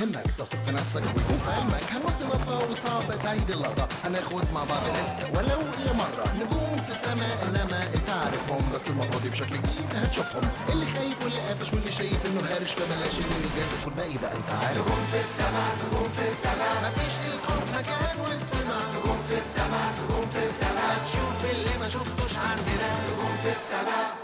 يهمك تثق في نفسك ويكون في علمك هنودي نطة وصعب تعيد اللقطة هناخد مع بعض ريسك ولو لمرة نجوم في السماء انما تعرفهم بس المرة دي بشكل جديد هتشوفهم اللي خايف واللي قافش واللي شايف انه هارش فبلاش انه يجازف والباقي بقى انت عارف نجوم في السماء نجوم في السماء مفيش للخوف مكان وسطنا نجوم في السماء نجوم في السماء هتشوف اللي ما شفتوش عندنا نجوم في السماء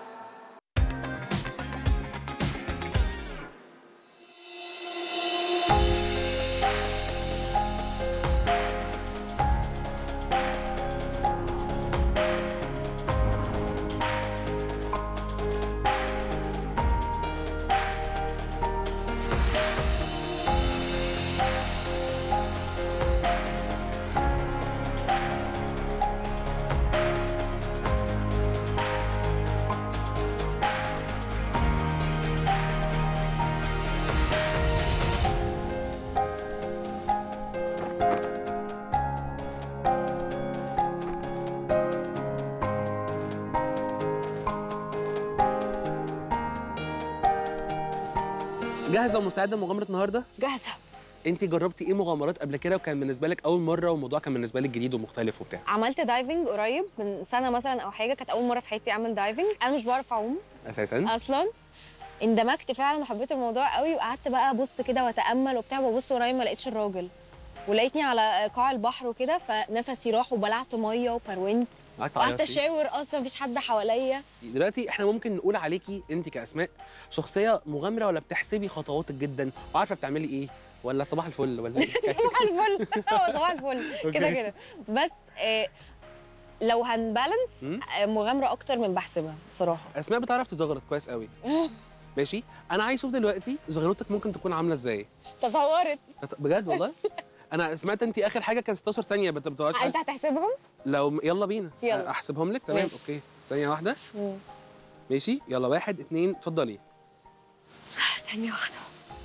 جاهزه ومستعده لمغامره النهارده جاهزه انت جربتي ايه مغامرات قبل كده وكان بالنسبه لك اول مره والموضوع كان بالنسبه لك جديد ومختلف وبتاع عملت دايفنج قريب من سنه مثلا او حاجه كانت اول مره في حياتي اعمل دايفنج انا مش بعرف اعوم اساسا اصلا اندمجت فعلا وحبيت الموضوع قوي وقعدت بقى ابص كده واتامل وبتاع وببص ورايا ما لقيتش الراجل ولقيتني على قاع البحر وكده فنفسي راح وبلعت ميه وفرونت قعدت وقعدت تعيطي. اشاور اصلا مفيش حد حواليا دلوقتي احنا ممكن نقول عليكي انت كاسماء شخصيه مغامره ولا بتحسبي خطواتك جدا وعارفه بتعملي ايه ولا صباح الفل ولا إيه؟ صباح الفل هو صباح الفل كده أوكي. كده بس آه، لو هنبالانس مم. آه، مغامره اكتر من بحسبها بصراحه اسماء بتعرف تزغرط كويس قوي ماشي انا عايز اشوف دلوقتي زغرتك ممكن تكون عامله ازاي تطورت بجد والله انا سمعت انت اخر حاجه كان 16 ثانيه بت- بتقعدي انت هتحسبهم لو يلا بينا يلا. احسبهم لك تمام ماشي. اوكي ثانيه واحده مم. ماشي يلا واحد اتنين اتفضلي ثانيه واحده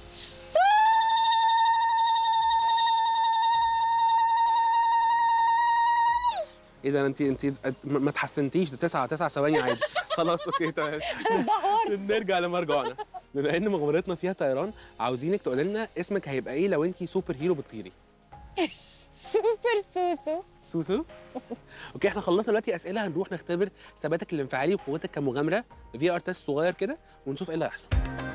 ايه ده انت انت ما ما اتحسنتيش ده تسعة تسعة ثواني عادي خلاص اوكي تمام دهورت نرجع لمرجعنا بما ان مغامرتنا فيها طيران عاوزينك تقول لنا اسمك هيبقى ايه لو انت سوبر هيرو بتطيري سوبر سوسو سوسو اوكي احنا خلصنا دلوقتي اسئله هنروح نختبر ثباتك الانفعالي وقوتك كمغامره في ار تيست صغير كده ونشوف ايه اللي هيحصل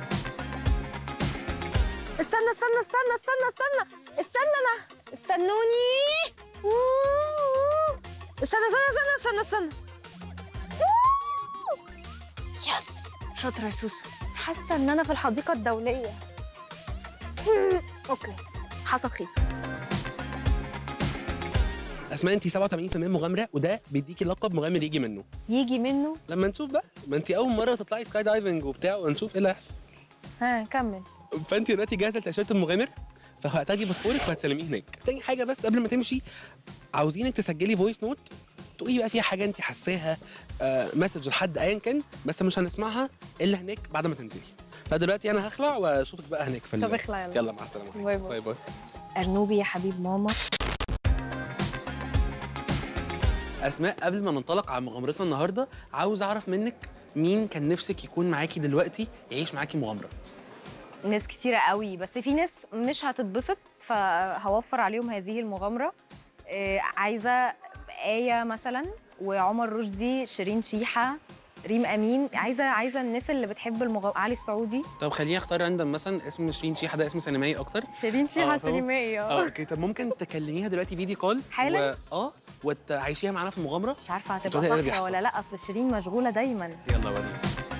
استنى استنى استنى استنى استنى استنى انا استنوني استنى استنى استنى استنى استنى يس شاطرة يا سوسو حاسة ان انا في الحديقة الدولية اوكي حصل خير اسماء انت 87% مغامره وده بيديكي لقب مغامر يجي منه يجي منه لما نشوف بقى ما انت اول مره تطلعي سكاي دايفنج وبتاع ونشوف ايه اللي هيحصل ها كمل فانت دلوقتي جاهزه لتاشيره المغامر فهتاخدي باسبورك وهتسلميه هناك تاني حاجه بس قبل ما تمشي عاوزينك تسجلي فويس نوت تقولي بقى فيها حاجه انت حاساها آه مسج لحد ايا كان بس مش هنسمعها الا هناك بعد ما تنزلي فدلوقتي انا هخلع واشوفك بقى هناك في ال- طب اخلع يلا يلا مع السلامه باي باي. باي باي ارنوبي يا حبيب ماما اسماء قبل ما ننطلق على مغامرتنا النهارده عاوز اعرف منك مين كان نفسك يكون معاكي دلوقتي يعيش معاكي مغامره ناس كتيرة قوي بس في ناس مش هتتبسط فهوفر عليهم هذه المغامرة آه، عايزة آية مثلا وعمر رشدي شيرين شيحة ريم أمين عايزة عايزة الناس اللي بتحب المغامرة علي السعودي طب خليني اختار راندم مثلا اسم شيرين شيحه ده اسم سينمائي اكتر شيرين آه، شيحة فهو- سينمائية اه اوكي طب ممكن تكلميها دلوقتي فيديو كول حالا؟ و... اه وتعيشيها معانا في المغامره مش عارفة بتقولي هتبقى إيه اللي صح بيحصل؟ ولا لا أصل شيرين مشغولة دايما يلا وريني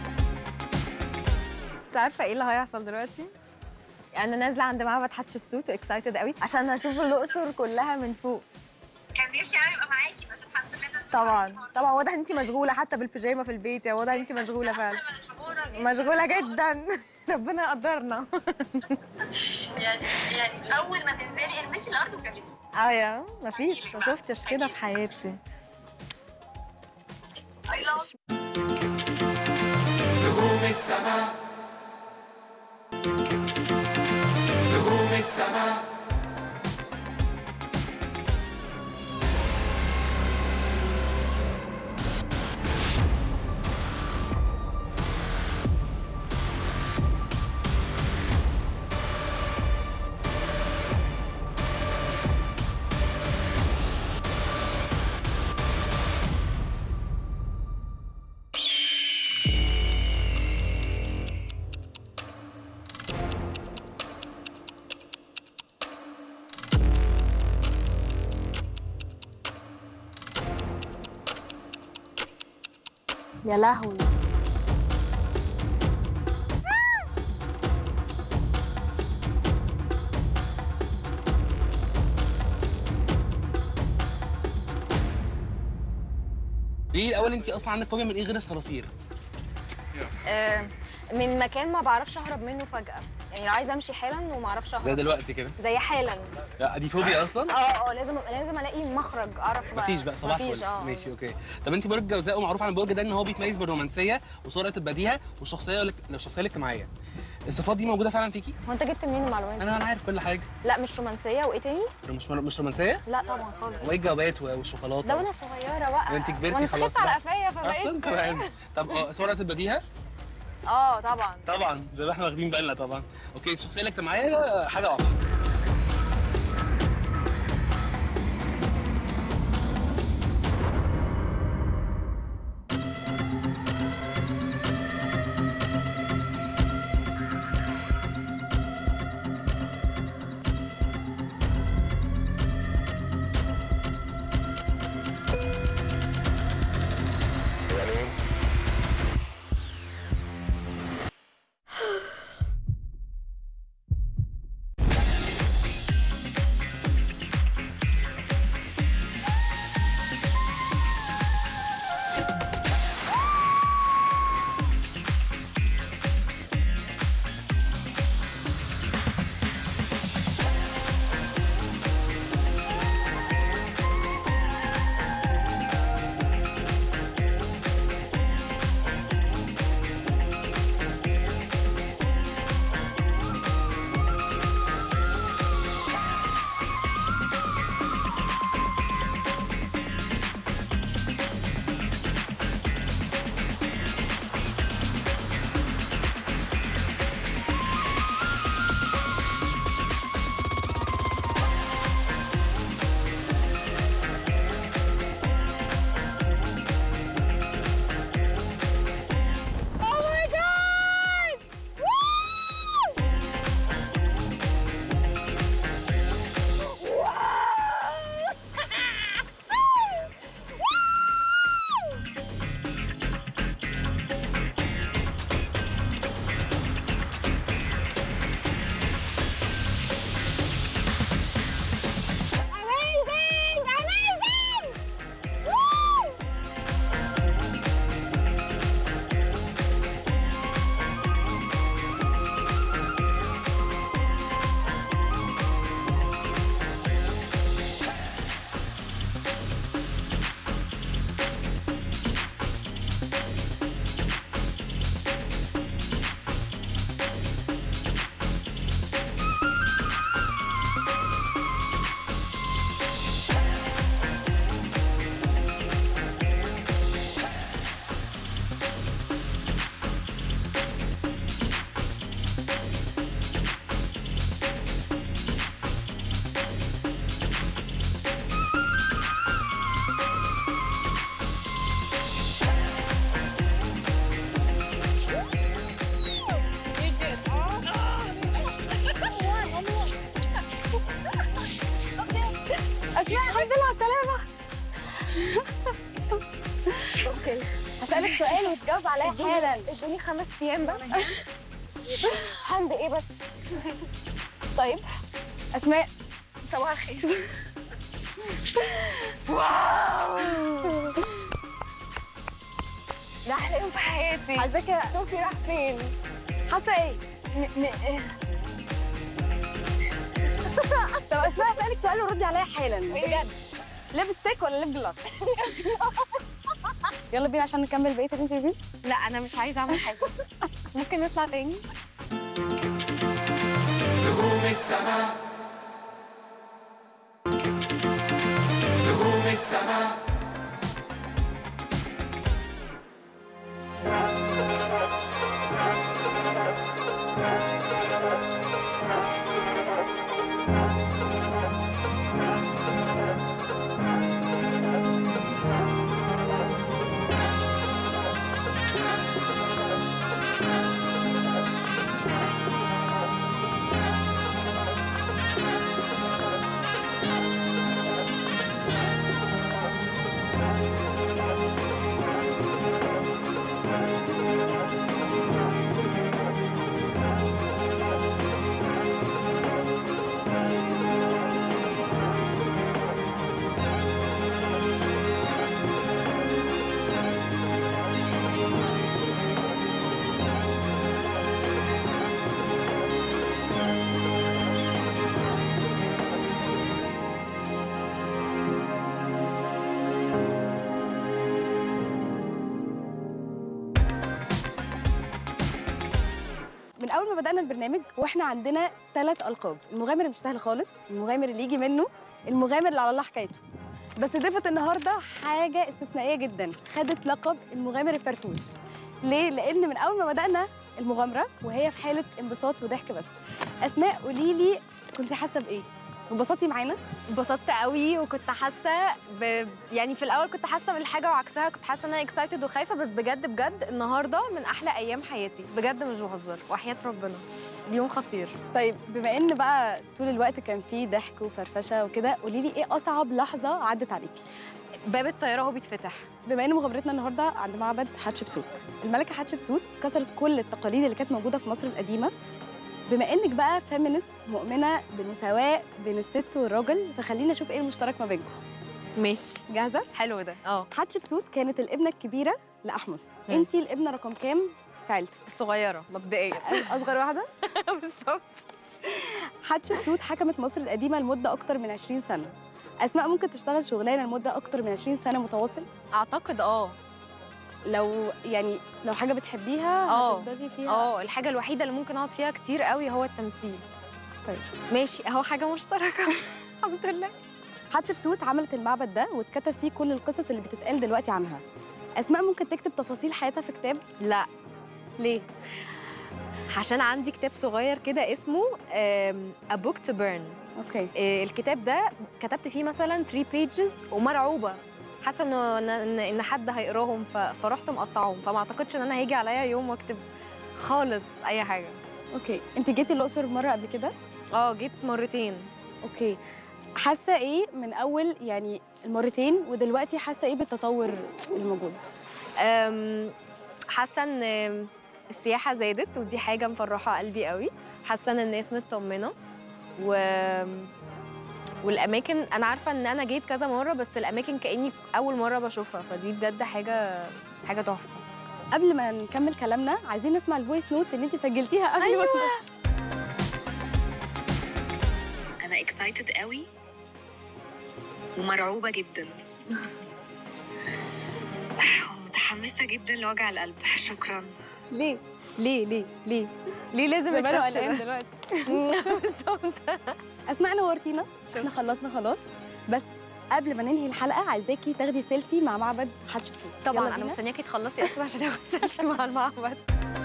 انت عارفة ايه اللي هيحصل دلوقتي؟ انا نازله عند معبد حتشبسوت اكسايتد قوي عشان اشوف الاقصر كلها من فوق كان نفسي قوي ابقى معاكي بس الحمد لله إن طبعا طبعا واضح ان انت مشغوله حتى بالبيجامه في البيت يا واضح ان انت مشغوله فعلا مشغوله جدا ربنا يقدرنا يعني يعني اول ما تنزلي المسي الارض وكلميني اه يا مفيش ما شفتش كده في حياتي اي لاف نجوم السماء نجوم السماء يا لهوي ايه الاول انت اصلا عندك فوبيا من ايه غير الصراصير آه، من مكان ما بعرفش اهرب منه فجأة يعني لو عايزه امشي حالا وما اعرفش زي اهرب دلوقتي كده زي حالا لا، دي فوبيا اصلا اه اه لازم لازم الاقي مخرج اعرف بقى مفيش بقى صباح مفيش الفل. اه ماشي اوكي طب انت برج جوزاء ومعروف عن البرج ده ان هو بيتميز بالرومانسيه وسرعه البديهه والشخصيه الشخصيه الاجتماعيه الصفات دي موجوده فعلا فيكي هو انت جبت منين المعلومات دي؟ انا انا عارف كل حاجه لا مش رومانسيه وايه تاني؟ مش مش رومانسيه لا طبعا خالص وايه الجوابات والشوكولاته ده وانا صغيره بقى ده انت كبرتي وانا خلاص اتخذت على بقى. قفايا اصلا فبقيت تمام طب اه سرعه البديهه اه طبعا طبعا زي ما احنا واخدين بالنا طبعا اوكي الشخصيه الاجتماعيه ده حاجه واضحه اسماء الحمد لله على السلامه اوكي هسألك سؤال وتجاوب عليا حالا ادوني خمس ايام بس حمد ايه بس طيب اسماء صباح الخير واو ده احلى يوم في حياتي عايزاك صوفي راح فين حاسه ايه م- م- إيه؟ طب اسماء اسالك سؤال وردي عليا حالا بجد ليبستيك ولا ليب جلاس يلا بينا عشان نكمل بقيه الانترفيو لا انا مش عايزه اعمل حاجه ممكن نطلع تاني نجوم السماء نجوم السماء اول ما بدانا البرنامج واحنا عندنا ثلاث القاب المغامر مش سهل خالص المغامر اللي يجي منه المغامر اللي على الله حكايته بس ضيفة النهارده حاجه استثنائيه جدا خدت لقب المغامر الفرفوش ليه لان من اول ما بدانا المغامره وهي في حاله انبساط وضحك بس اسماء قولي لي كنت حاسه بايه انبسطتي معانا اتبسطت قوي وكنت حاسه ب... يعني في الاول كنت حاسه بالحاجه وعكسها كنت حاسه ان انا اكسايتد وخايفه بس بجد بجد النهارده من احلى ايام حياتي بجد مش بهزر وحياه ربنا اليوم خطير طيب بما ان بقى طول الوقت كان فيه ضحك وفرفشه وكده قولي لي ايه اصعب لحظه عدت عليكي باب الطياره هو بيتفتح بما ان مغامرتنا النهارده عند معبد حتشبسوت الملكه حتشبسوت كسرت كل التقاليد اللي كانت موجوده في مصر القديمه بما انك بقى فيمينست مؤمنه بالمساواه بين الست والراجل فخلينا نشوف ايه المشترك ما بينكم ماشي جاهزه حلو ده اه حتشبسوت كانت الابنه الكبيره لاحمس مم. انت الابنه رقم كام في عيلتك الصغيره مبدئيا اصغر واحده بالظبط حتشبسوت حكمت مصر القديمه لمده اكتر من 20 سنه اسماء ممكن تشتغل شغلانه لمده اكتر من 20 سنه متواصل اعتقد اه لو يعني لو حاجه بتحبيها آه. هتفضلي فيها اه الحاجه الوحيده اللي ممكن اقعد فيها كتير قوي هو التمثيل طيب ماشي اهو حاجه مشتركه الحمد لله حتشبسوت عملت المعبد ده واتكتب فيه كل القصص اللي بتتقال دلوقتي عنها اسماء ممكن تكتب تفاصيل حياتها في كتاب لا ليه عشان عندي كتاب صغير كده اسمه آم، A Book to Burn اوكي آه، الكتاب ده كتبت فيه مثلا 3 pages ومرعوبه حاسه انه ان ان إن حد هيقراهم ف- فرحت مقطعهم فما اعتقدش ان انا هيجي عليا يوم واكتب خالص اي حاجه اوكي انت جيتي الاقصر مره قبل كده اه جيت مرتين اوكي حاسه ايه من اول يعني المرتين ودلوقتي حاسه ايه بالتطور اللي موجود أم، حاسه ان السياحه زادت ودي حاجه مفرحه قلبي قوي حاسه ان الناس مطمنه و والاماكن انا عارفه ان انا جيت كذا مره بس الاماكن كاني اول مره بشوفها فدي بجد حاجه حاجه تحفه قبل ما نكمل كلامنا عايزين نسمع الفويس نوت اللي انت سجلتيها قبل أيوة. انا اكسايتد قوي ومرعوبه جدا متحمسه جدا لوجع القلب شكرا ليه ليه ليه ليه ليه لازم زمانه التاتش قلقان ده؟ دلوقتي اسماء نورتينا احنا خلصنا خلاص بس قبل ما ننهي الحلقه عايزاكي تاخدي سيلفي مع معبد حتشبسوت طبعا يلا انا بينا. مستنياكي تخلصي اصلا عشان اخد سيلفي مع المعبد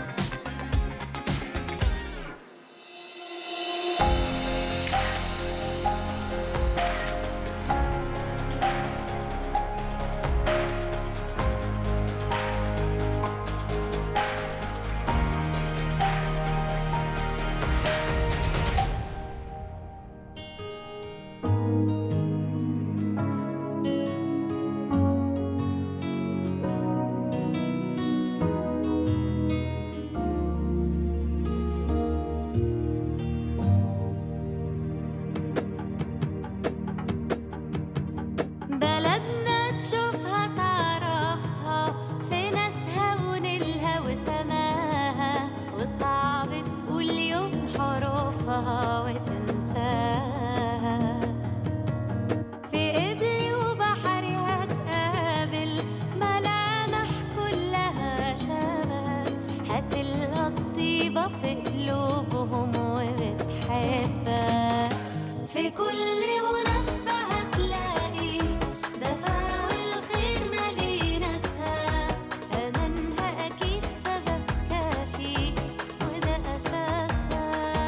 بلدنا تشوفها تعرفها في ناسها ونيلها وسماها وصعب تقول يوم حروفها وتنساها في قبلي وبحري هتقابل ملامح كلها شبه هتلقى الطيبة في قلوبهم وبتحبك في كل مناسبة هتلاقي دفا والخير مالي ناسها أمانها أكيد سبب كافي وده أساسها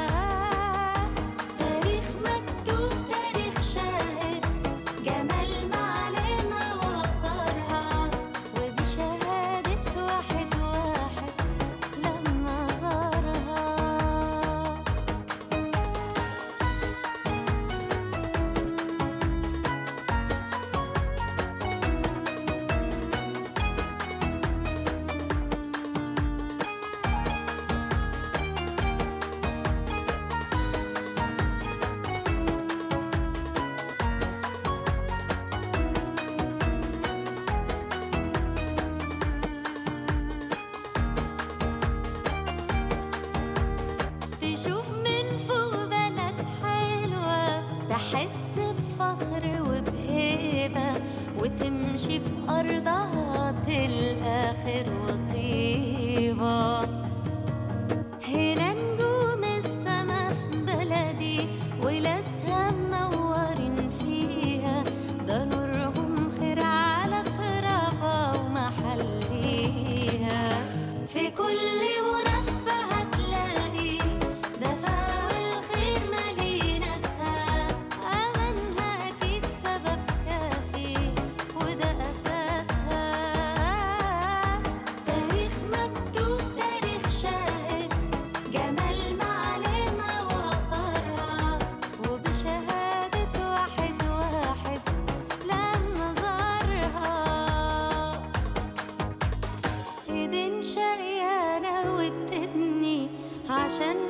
تاريخ مكتوب تاريخ شاهد جمال معلمة وأثرها وبشهادة واحد واحد لما زارها تشوف من فوق بلد حلوة تحس بفخر وبهيبة وتمشي في أرضها تلقى خير وطيبة هنا عشان